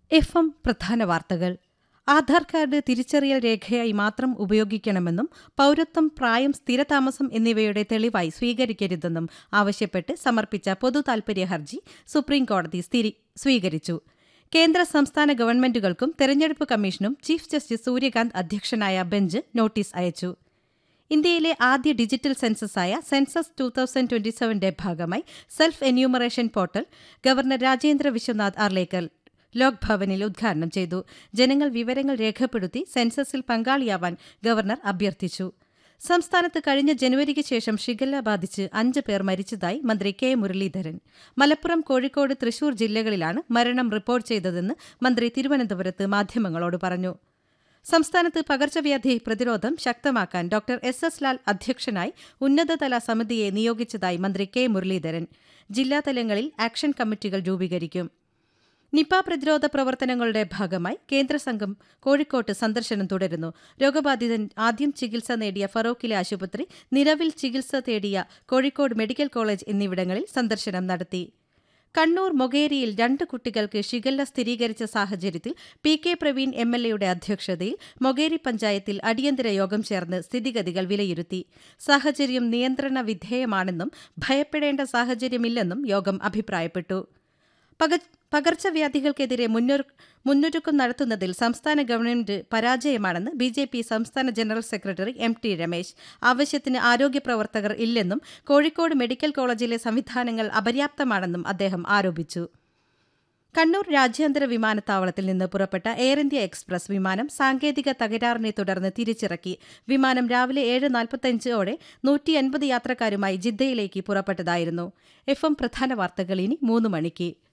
F M പ്രധാന വാർത്തകൾ Aadhaar card തിരിച്ചറിയൽ രേഖയായി മാത്രം ഉപയോഗിക്കണമെന്നും പൌരത്വം പ്രായം സ്ഥിരതാമസം എന്നിവയുടെ തെളിവായി സ്വീകരിക്കരുതെന്നും ആവശ്യപ്പെട്ട് സമർപ്പിച്ച പൊതു താൽപര്യ ഹർജി സുപ്രീംകോടതി സ്ഥിരി സ്വീകരിച്ചു കേന്ദ്ര സംസ്ഥാന ഗവൺമെന്റുകൾക്കും തെരഞ്ഞെടുപ്പ് കമ്മീഷനും ചീഫ് ജസ്റ്റിസ് സൂര്യകാന്ത് അധ്യക്ഷനായ ബെഞ്ച് നോട്ടീസ് അയച്ചു ഇന്ത്യയിലെ ആദ്യ ഡിജിറ്റൽ സെൻസസായ സെൻസസ് ടു തൗസൻഡ് ട്വന്റി സെവന്റെ ഭാഗമായി self enumeration portal governor Rajendra Vishwanath Arlekar Lok ഭവനിൽ ഉദ്ഘാടനം ചെയ്തു ജനങ്ങൾ വിവരങ്ങൾ രേഖപ്പെടുത്തി സെൻസസിൽ പങ്കാളിയാവാൻ ഗവർണർ അഭ്യർത്ഥിച്ചു സംസ്ഥാനത്ത് കഴിഞ്ഞ ജനുവരിക്ക് ശേഷം ഷിഗല്ല ബാധിച്ച് അഞ്ച് പേർ മരിച്ചതായി മന്ത്രി കെ മുരളീധരൻ മലപ്പുറം കോഴിക്കോട് തൃശൂർ ജില്ലകളിലാണ് മരണം റിപ്പോർട്ട് ചെയ്തതെന്ന് മന്ത്രി തിരുവനന്തപുരത്ത് മാധ്യമങ്ങളോട് പറഞ്ഞു സംസ്ഥാനത്ത് പകർച്ചവ്യാധി പ്രതിരോധം ശക്തമാക്കാൻ ഡോക്ടർ എസ് എസ് ലാൽ അധ്യക്ഷനായി ഉന്നതതല സമിതിയെ നിയോഗിച്ചതായി മന്ത്രി കെ മുരളീധരൻ ജില്ലാതലങ്ങളിൽ ആക്ഷൻ കമ്മിറ്റികൾ രൂപീകരിക്കും നിപ പ്രതിരോധ പ്രവർത്തനങ്ങളുടെ ഭാഗമായി കേന്ദ്ര സംഘം കോഴിക്കോട്ട് സന്ദർശനം തുടരുന്നു രോഗബാധിതൻ ആദ്യം ചികിത്സ നേടിയ ഫറോക്കിലെ ആശുപത്രി നിലവിൽ ചികിത്സ തേടിയ കോഴിക്കോട് മെഡിക്കൽ കോളേജ് എന്നിവിടങ്ങളിൽ സന്ദർശനം നടത്തി കണ്ണൂർ മൊകേരിയിൽ രണ്ട് കുട്ടികൾക്ക് ഷിഗല്ല സ്ഥിരീകരിച്ച സാഹചര്യത്തിൽ P K Praveen M L എയുടെ അധ്യക്ഷതയിൽ മൊകേരി പഞ്ചായത്തിൽ അടിയന്തര യോഗം ചേർന്ന് സ്ഥിതിഗതികൾ വിലയിരുത്തി സാഹചര്യം നിയന്ത്രണ വിധേയമാണെന്നും ഭയപ്പെടേണ്ട സാഹചര്യമില്ലെന്നും യോഗം അഭിപ്രായപ്പെട്ടു പകർച്ചവ്യാധികൾക്കെതിരെ മുന്നൊരുക്കം നടത്തുന്നതിൽ സംസ്ഥാന ഗവൺമെന്റ് പരാജയമാണെന്ന് ബി ജെ പി സംസ്ഥാന general secretary M T Ramesh ആവശ്യത്തിന് ആരോഗ്യ പ്രവർത്തകർ ഇല്ലെന്നും കോഴിക്കോട് മെഡിക്കൽ കോളേജിലെ സംവിധാനങ്ങൾ അപര്യാപ്തമാണെന്നും അദ്ദേഹം ആരോപിച്ചു കണ്ണൂർ രാജ്യാന്തര വിമാനത്താവളത്തിൽ നിന്ന് പുറപ്പെട്ട എയർ ഇന്ത്യ എക്സ്പ്രസ് വിമാനം സാങ്കേതിക തകരാറിനെ തുടർന്ന് തിരിച്ചിറക്കി വിമാനം രാവിലെ ഏഴ് നാൽപ്പത്തഞ്ചോടെ നൂറ്റി അൻപത് യാത്രക്കാരുമായി ജിദ്ദയിലേക്ക് പുറപ്പെട്ടതായിരുന്നു എഫ് എം പ്രധാന വാർത്തകൾ ഇനി മൂന്ന് മണിക്ക്